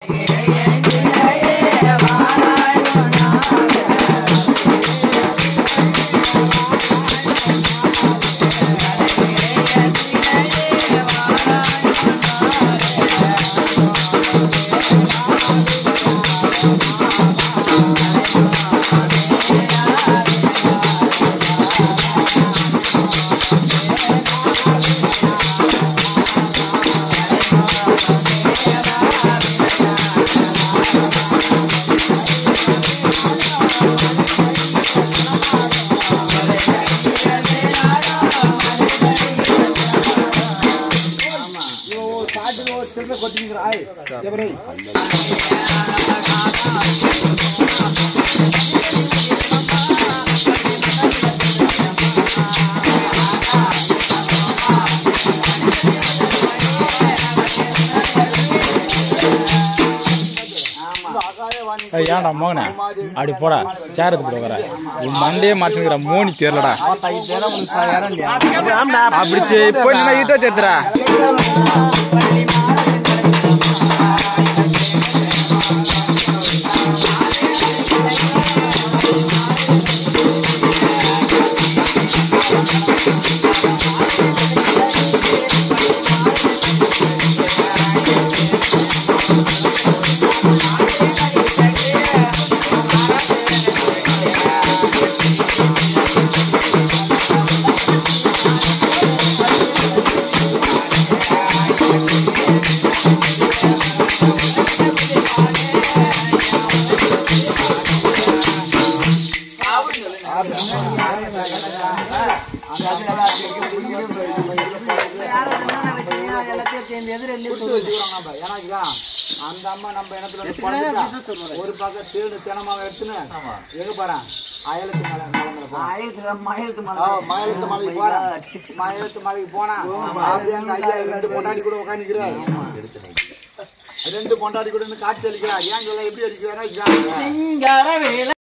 ஏய், ஏன்டா மோகனே அப்படி போடா சேர் எடுத்து போட வர உன் மண்டையே மறைச்சுக்கிற மோனி தெரியலடா அப்படி தெ- போய் நின்னா இதோ தெரியுதுடா அந்த அம்மா நம்ம இடத்துல வந்து படுத்துட்டா. ஒரு பக்கம் தேடு தினமாக எடுத்துன்னு எங்க போறான் அயலத்து மலை மலைங்களை போறான். ஆ, மயிலத்து மலைக்கு போறான் மயிலத்து மலைக்கு போனா அப்படியே அந்த ஐயா ரெண்டு பொண்டாடி கூட உட்காந்துக்கிறார் ரெண்டு பொண்டாடி கூட இருந்து காட்சி அளிக்கிறார் ஏன் சொல்ல எப்படி அளிக்கிறாரா